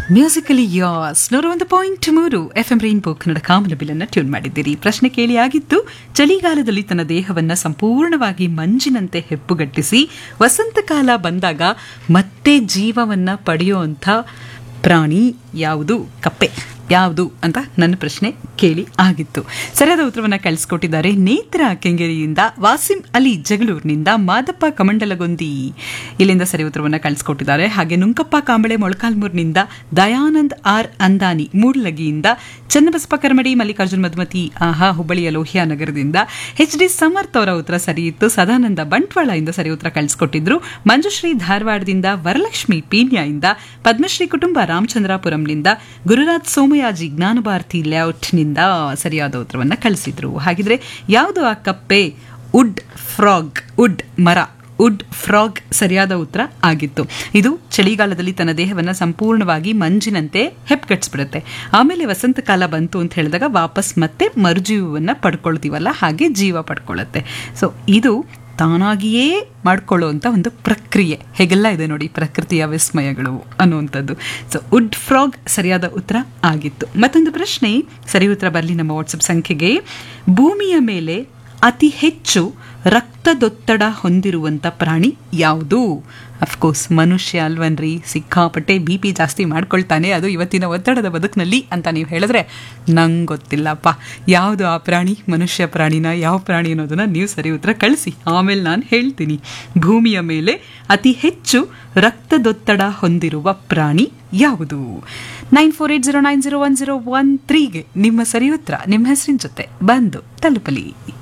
musically as ನೂರ ಒಂದು point ಮೂರು ಎಫ್ ಎಂ ರೈನ್ಬೋ ಕನ್ನಡ ಕಾಮನಬಿಲನ್ನ ಟ್ಯೂನ್ ಮಾಡಿದ್ದೀರಿ ಪ್ರಶ್ನೆ ಕೇಳಿ ಆಗಿತ್ತು ಚಳಿಗಾಲದಲ್ಲಿ ತನ್ನ ದೇಹವನ್ನ ಸಂಪೂರ್ಣವಾಗಿ ಮಂಜಿನಂತೆ ಹೆಪ್ಪುಗಟ್ಟಿಸಿ ವಸಂತಕಾಲ ಬಂದಾಗ ಮತ್ತೆ ಜೀವವನ್ನ ಪಡೆಯುವಂಥ ಪ್ರಾಣಿ ಯಾವುದು ಕಪ್ಪೆ ಯಾವುದು ಅಂತ ನನ್ನ ಪ್ರಶ್ನೆ ಕೇಳಿ ಆಗಿತ್ತು ಸರಿಯಾದ ಉತ್ತರವನ್ನು ಕಳಿಸ್ಕೊಟ್ಟಿದ್ದಾರೆ ನೇತ್ರ ಕೆಂಗೇರಿಯಿಂದ ವಾಸಿಂ ಅಲಿ ಜಗಳೂರಿನಿಂದ ಮಾದಪ್ಪ ಕಮಂಡಲಗೊಂದಿ ಇಲ್ಲಿಂದ ಸರಿ ಉತ್ತರವನ್ನು ಕಳಿಸ್ಕೊಟ್ಟಿದ್ದಾರೆ ಹಾಗೆ ನುಂಕಪ್ಪ ಕಾಂಬಳೆ ಮೊಳಕಾಲ್ಮೂರಿನಿಂದ ದಯಾನಂದ್ ಆರ್ ಅಂದಾನಿ ಮೂಡ್ಲಗಿಯಿಂದ ಚನ್ನಬಸಪ್ಪ ಕರ್ಮಡಿ ಮಲ್ಲಿಕಾರ್ಜುನ್ ಮಧುಮತಿ ಆಹಾ ಹುಬ್ಬಳ್ಳಿಯ ಲೋಹಿಯಾ ನಗರದಿಂದ ಎಚ್ ಡಿ ಸಮರ್ಥ್ ಅವರ ಉತ್ತರ ಸರಿ ಇತ್ತು ಸದಾನಂದ ಬಂಟ್ವಾಳದಿಂದ ಸರಿ ಉತ್ತರ ಕಳಿಸ್ಕೊಟ್ಟಿದ್ರು ಮಂಜುಶ್ರೀ ಧಾರವಾಡದಿಂದ ವರಲಕ್ಷ್ಮಿ ಪೀಣ್ಯದಿಂದ ಪದ್ಮಶ್ರೀ ಕುಟುಂಬ ರಾಮಚಂದ್ರಾಪುರಂನಿಂದ ಗುರುರಾಜ್ ಸೋಮಯಾಜಿ ಜ್ಞಾನಭಾರತಿ ಲೇಔಟ್ನಿಂದ ಸರಿಯಾದ ಉತ್ತರವನ್ನು ಕಳಿಸಿದ್ರು ಹಾಗಿದ್ರೆ ಯಾವುದು ಆ ಕಪ್ಪೆ ವುಡ್ ಫ್ರಾಗ್ ವುಡ್ ಮರ ವುಡ್ ಫ್ರಾಗ್ ಸರಿಯಾದ ಉತ್ತರ ಆಗಿತ್ತು ಇದು ಚಳಿಗಾಲದಲ್ಲಿ ತನ್ನ ದೇಹವನ್ನು ಸಂಪೂರ್ಣವಾಗಿ ಮಂಜಿನಂತೆ ಹೆಪ್ಗಟ್ಸ್ಬಿಡುತ್ತೆ ಆಮೇಲೆ ವಸಂತಕಾಲ ಬಂತು ಅಂತ ಹೇಳಿದಾಗ ವಾಪಸ್ ಮತ್ತೆ ಮರುಜೀವವನ್ನು ಪಡ್ಕೊಳ್ತೀವಲ್ಲ ಹಾಗೆ ಜೀವ ಪಡ್ಕೊಳ್ಳುತ್ತೆ ಸೊ ಇದು ತಾನಾಗಿಯೇ ಮಾಡ್ಕೊಳ್ಳುವಂಥ ಒಂದು ಪ್ರಕ್ರಿಯೆ ಹೇಗೆಲ್ಲ ಇದೆ ನೋಡಿ ಪ್ರಕೃತಿಯ ವಿಸ್ಮಯಗಳು ಅನ್ನುವಂಥದ್ದು ಸೊ ವುಡ್ ಫ್ರಾಗ್ ಸರಿಯಾದ ಉತ್ತರ ಆಗಿತ್ತು ಮತ್ತೊಂದು ಪ್ರಶ್ನೆ ಸರಿ ಉತ್ತರ ಬರಲಿ ನಮ್ಮ ವಾಟ್ಸಪ್ ಸಂಖ್ಯೆಗೆ ಭೂಮಿಯ ಮೇಲೆ ಅತಿ ಹೆಚ್ಚು ರಕ್ತದೊತ್ತಡ ಹೊಂದಿರುವಂಥ ಪ್ರಾಣಿ ಯಾವುದು ಅಫ್ಕೋರ್ಸ್ ಮನುಷ್ಯ ಅಲ್ವನ್ರಿ ಸಿಕ್ಕಾಪಟ್ಟೆ ಬಿ ಪಿ ಜಾಸ್ತಿ ಮಾಡ್ಕೊಳ್ತಾನೆ ಅದು ಇವತ್ತಿನ ಒತ್ತಡದ ಬದುಕಿನಲ್ಲಿ ಅಂತ ನೀವು ಹೇಳಿದ್ರೆ ನಂಗೆ ಗೊತ್ತಿಲ್ಲಪ್ಪ ಯಾವುದು ಆ ಪ್ರಾಣಿ ಮನುಷ್ಯ ಪ್ರಾಣಿನ ಯಾವ ಪ್ರಾಣಿ ಅನ್ನೋದನ್ನ ನೀವು ಸರಿ ಉತ್ತರ ಕಳಿಸಿ ಆಮೇಲೆ ನಾನು ಹೇಳ್ತೀನಿ ಭೂಮಿಯ ಮೇಲೆ ಅತಿ ಹೆಚ್ಚು ರಕ್ತದೊತ್ತಡ ಹೊಂದಿರುವ ಪ್ರಾಣಿ ಯಾವುದು nine four eight zero nine zero one zero one ತ್ರೀಗೆ ನಿಮ್ಮ ಸರಿ ಉತ್ತರ ನಿಮ್ಮ ಹೆಸರಿನ ಜೊತೆ ಬಂದು ತಲುಪಲಿ